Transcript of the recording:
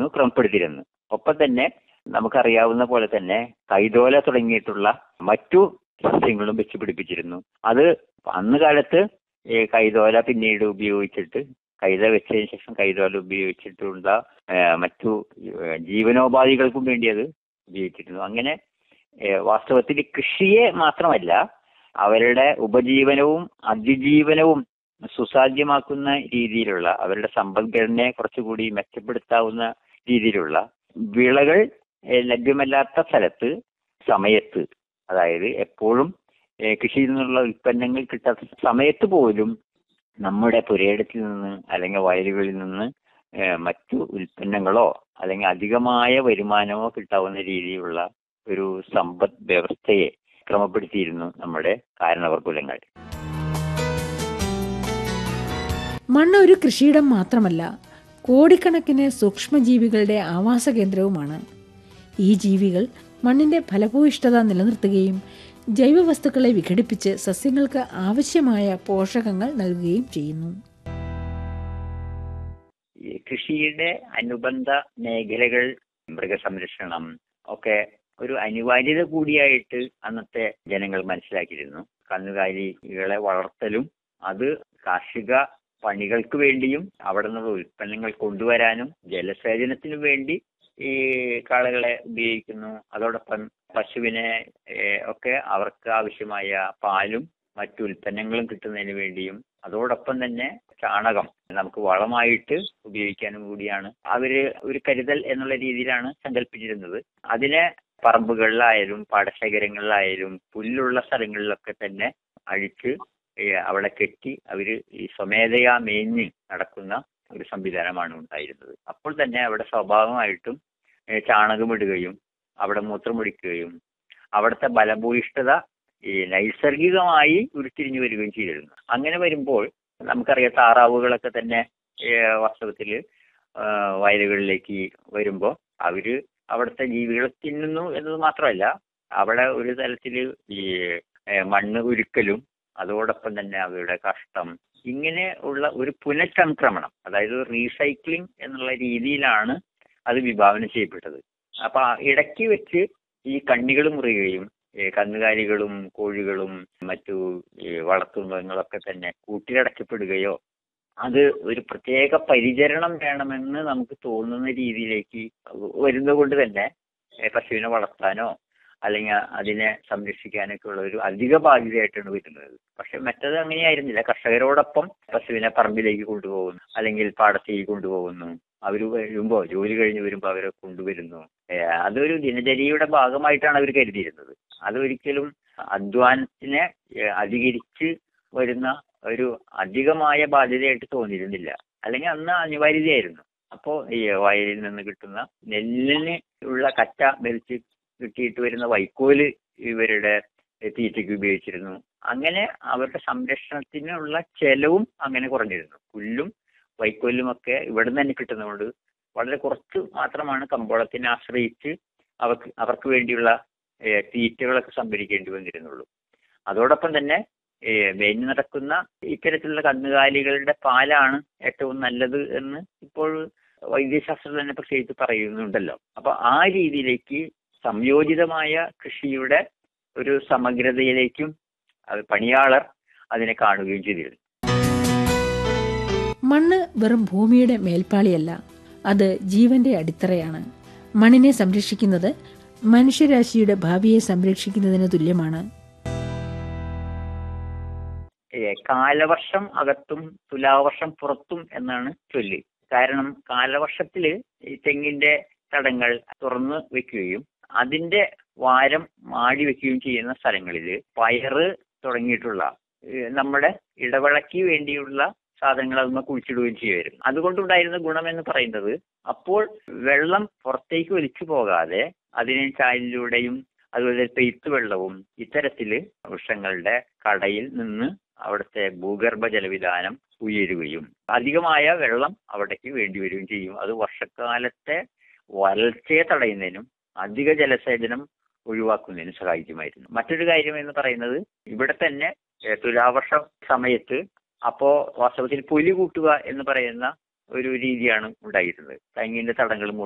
ക്രമപ്പെടുത്തിയിരുന്നത് ഒപ്പം തന്നെ നമുക്കറിയാവുന്ന പോലെ തന്നെ കൈതോല തുടങ്ങിയിട്ടുള്ള മറ്റു സസ്യങ്ങളും വെച്ച് പിടിപ്പിച്ചിരുന്നു അത് അന്ന് കാലത്ത് ഈ കൈതോല പിന്നീട് ഉപയോഗിച്ചിട്ട് കൈത വെച്ചതിന് ശേഷം കൈതോല ഉപയോഗിച്ചിട്ടുള്ള ഏഹ്, മറ്റു ഏഹ്, ജീവനോപാധികൾക്കും വേണ്ടി അത് ഉപയോഗിച്ചിരുന്നു അങ്ങനെ ഏഹ്, വാസ്തവത്തിൽ കൃഷിയെ മാത്രമല്ല അവരുടെ ഉപജീവനവും അതിജീവനവും സുസാധ്യമാക്കുന്ന രീതിയിലുള്ള അവരുടെ സമ്പദ്ഘടനയെ കുറച്ചുകൂടി മെച്ചപ്പെടുത്താവുന്ന രീതിയിലുള്ള വിളകൾ ഏഹ്, ലഭ്യമല്ലാത്ത സ്ഥലത്ത് സമയത്ത് അതായത് എപ്പോഴും ഏഹ്, കൃഷിയിൽ നിന്നുള്ള ഉൽപ്പന്നങ്ങൾ കിട്ടാത്ത സമയത്ത് പോലും നമ്മുടെ പുരയിടത്തിൽ നിന്ന് അല്ലെങ്കിൽ വയലുകളിൽ നിന്ന് ഏഹ്, മറ്റു ഉൽപ്പന്നങ്ങളോ അല്ലെങ്കിൽ അധികമായ വരുമാനമോ കിട്ടാവുന്ന രീതിയിലുള്ള ഒരു സമ്പദ് വ്യവസ്ഥയെ ക്രമപ്പെടുത്തിയിരുന്നു നമ്മുടെ കാരണവർകുലങ്ങൾ മണ്ണ് ഒരു കൃഷിയിടം മാത്രമല്ല കോടിക്കണക്കിന് സൂക്ഷ്മജീവികളുടെ ആവാസ കേന്ദ്രവുമാണ് ഈ ജീവികൾ മണ്ണിന്റെ ഫലഭൂയിഷ്ഠത നിലനിർത്തുകയും ജൈവവസ്തുക്കളെ വിഘടിപ്പിച്ച് സസ്യങ്ങൾക്ക് ആവശ്യമായ പോഷകങ്ങൾ നൽകുകയും ചെയ്യുന്നു ഈ കൃഷിയുടെ അനുബന്ധ മേഖലകൾ മൃഗസംരക്ഷണം ഒക്കെ ഒരു അനിവാര്യത കൂടിയായിട്ട് അന്നത്തെ ജനങ്ങൾ മനസ്സിലാക്കിയിരുന്നു കന്നുകാലികളെ വളർത്തലും അത് കാർഷിക പണികൾക്ക് വേണ്ടിയും അവിടെ നിന്നുള്ള ഉൽപ്പന്നങ്ങൾ കൊണ്ടുവരാനും ജലസേചനത്തിനും വേണ്ടി ഈ കാളകളെ ഉപയോഗിക്കുന്നു അതോടൊപ്പം പശുവിനെ ഏഹ്, ഒക്കെ അവർക്ക് ആവശ്യമായ പാലും മറ്റു ഉൽപ്പന്നങ്ങളും കിട്ടുന്നതിന് വേണ്ടിയും അതോടൊപ്പം തന്നെ ചാണകം നമുക്ക് വളമായിട്ട് ഉപയോഗിക്കാനും കൂടിയാണ് അവര് ഒരു കരുതൽ എന്നുള്ള രീതിയിലാണ് സങ്കല്പിച്ചിരുന്നത് അതിനെ പറമ്പുകളിലായാലും പാടശേഖരങ്ങളിലായാലും പുല്ലുള്ള സ്ഥലങ്ങളിലൊക്കെ തന്നെ അഴിച്ച് ഏഹ് അവിടെ കെട്ടി അവര് ഈ സ്വമേധയാ മേഞ്ഞ് നടക്കുന്ന ഒരു സംവിധാനമാണ് ഉണ്ടായിരുന്നത് അപ്പോൾ തന്നെ അവിടെ സ്വാഭാവികമായിട്ടും ഏഹ് ചാണകമിടുകയും അവിടെ മൂത്രമൊഴിക്കുകയും അവിടുത്തെ ബലഭൂയിഷ്ഠത ഈ നൈസർഗികമായി ഉരുത്തിരിഞ്ഞു വരികയും ചെയ്തിരുന്നു അങ്ങനെ വരുമ്പോൾ നമുക്കറിയാം താറാവുകളൊക്കെ തന്നെ ഏഹ് വാസ്തവത്തിൽ വയലുകളിലേക്ക് വരുമ്പോൾ അവര് അവിടുത്തെ ജീവികളെ തിന്നുന്നു എന്നത് മാത്രമല്ല അവിടെ ഒരു തരത്തിൽ ഈ ഏഹ് മണ്ണ് ഉരുക്കലും അതോടൊപ്പം തന്നെ അവയുടെ കഷ്ടം ഇങ്ങനെ ഉള്ള ഒരു പുനഃചംക്രമണം അതായത് റീസൈക്ലിംഗ് എന്നുള്ള രീതിയിലാണ് അത് വിഭാവനം ചെയ്യപ്പെട്ടത് അപ്പൊ ആ ഇടയ്ക്ക് വെച്ച് ഈ കണ്ണികൾ മുറിയുകയും ഈ കന്നുകാലികളും കോഴികളും മറ്റു ഈ വളർത്തുമൃഗങ്ങളൊക്കെ തന്നെ കൂട്ടിലടക്കപ്പെടുകയോ അത് ഒരു പ്രത്യേക പരിചരണം വേണമെന്ന് നമുക്ക് തോന്നുന്ന രീതിയിലേക്ക് വരുന്നത് കൊണ്ട് തന്നെ ഏ, പശുവിനെ വളർത്താനോ അല്ലെങ്കിൽ അതിനെ സംരക്ഷിക്കാനൊക്കെ ഉള്ള ഒരു അധിക ബാധ്യതയായിട്ടാണ് വരുന്നത് പക്ഷെ മറ്റത് അങ്ങനെയായിരുന്നില്ല കർഷകരോടൊപ്പം പശുവിനെ പറമ്പിലേക്ക് കൊണ്ടുപോകുന്നു അല്ലെങ്കിൽ പാടത്തേക്ക് കൊണ്ടുപോകുന്നു അവർ വരുമ്പോൾ ജോലി കഴിഞ്ഞ് വരുമ്പോൾ അവരെ കൊണ്ടുവരുന്നു ഏ, അതൊരു ദിനചര്യയുടെ ഭാഗമായിട്ടാണ് അവർ കരുതിയിരുന്നത് അതൊരിക്കലും അധ്വാനത്തിനെ ഏ, അധികരിച്ച് വരുന്ന ഒരു അധികമായ ബാധ്യതയായിട്ട് തോന്നിയിരുന്നില്ല അല്ലെങ്കിൽ അന്ന് അനിവാര്യതയായിരുന്നു അപ്പോ ഈ വയലിൽ നിന്ന് കിട്ടുന്ന നെല്ലിന് ഉള്ള കറ്റ വലിച്ച് കിട്ടിയിട്ട് വരുന്ന വൈക്കോല് ഇവരുടെ തീറ്റയ്ക്ക് ഉപയോഗിച്ചിരുന്നു അങ്ങനെ അവരുടെ സംരക്ഷണത്തിനുള്ള ചെലവും അങ്ങനെ കുറഞ്ഞിരുന്നു പുല്ലും വൈക്കോലും ഒക്കെ ഇവിടെ നിന്ന് തന്നെ കിട്ടുന്നതുകൊണ്ട് വളരെ കുറച്ച് മാത്രമാണ് കമ്പോളത്തിനെ ആശ്രയിച്ച് അവർക്ക് അവർക്ക് വേണ്ടിയുള്ള ഏഹ്, തീറ്റകളൊക്കെ സംഭരിക്കേണ്ടി വന്നിരുന്നുള്ളൂ അതോടൊപ്പം തന്നെ ഏഹ്, മേഞ്ഞു നടക്കുന്ന ഇത്തരത്തിലുള്ള കന്നുകാലികളുടെ പാലാണ് ഏറ്റവും നല്ലത് എന്ന് ഇപ്പോൾ വൈദ്യശാസ്ത്രം തന്നെ പ്രത്യേകിച്ച് പറയുന്നുണ്ടല്ലോ അപ്പൊ ആ രീതിയിലേക്ക് സംയോജിതമായ കൃഷിയുടെ ഒരു സമഗ്രതയിലേക്കും അത് പണിയാളർ അതിനെ കാണുകയും ചെയ്തിരുന്നു മണ്ണ് വെറും ഭൂമിയുടെ മേൽപ്പാളിയല്ല അത് ജീവന്റെ അടിത്തറയാണ് മണ്ണിനെ സംരക്ഷിക്കുന്നത് മനുഷ്യരാശിയുടെ ഭാവിയെ സംരക്ഷിക്കുന്നതിന് തുല്യമാണ് ഏ, കാലവർഷം അകത്തും തുലാവർഷം പുറത്തും എന്നാണ് ചൊല്ല് കാരണം കാലവർഷത്തില് ഈ തെങ്ങിന്റെ തടങ്ങൾ തുറന്ന് വെക്കുകയും അതിന്റെ വാരം മാടി വെക്കുകയും ചെയ്യുന്ന സ്ഥലങ്ങളിൽ പയറ് തുടങ്ങിയിട്ടുള്ള ഏ, നമ്മുടെ ഇടവിളയ്ക്ക് വേണ്ടിയുള്ള സാധനങ്ങൾ അതൊന്ന് കുഴിച്ചിടുകയും ചെയ്യുമായിരുന്നു അതുകൊണ്ടുണ്ടായിരുന്ന ഗുണമെന്ന് പറയുന്നത് അപ്പോൾ വെള്ളം പുറത്തേക്ക് ഒലിച്ചു പോകാതെ അതിനെ ചാലിലൂടെയും അതുപോലെ പെയ്ത്ത് വെള്ളവും ഇത്തരത്തില് വൃക്ഷങ്ങളുടെ കടയിൽ നിന്ന് അവിടുത്തെ ഭൂഗർഭ ജലവിധാനം ഉയരുകയും അധികമായ വെള്ളം അവിടേക്ക് വേണ്ടി വരികയും ചെയ്യും അത് വർഷക്കാലത്തെ വരൾച്ചയെ തടയുന്നതിനും അധിക ജലസേചനം ഒഴിവാക്കുന്നതിനും സഹായിക്കുമായിരുന്നു മറ്റൊരു കാര്യം എന്ന് പറയുന്നത് ഇവിടെ തന്നെ ഏ, തുലാവർഷ സമയത്ത് അപ്പോ വാസ്തവത്തിൽ പൊലി കൂട്ടുക എന്ന് പറയുന്ന ഒരു രീതിയാണ് ഉണ്ടായിരുന്നത് തെങ്ങിന്റെ തടങ്ങൾ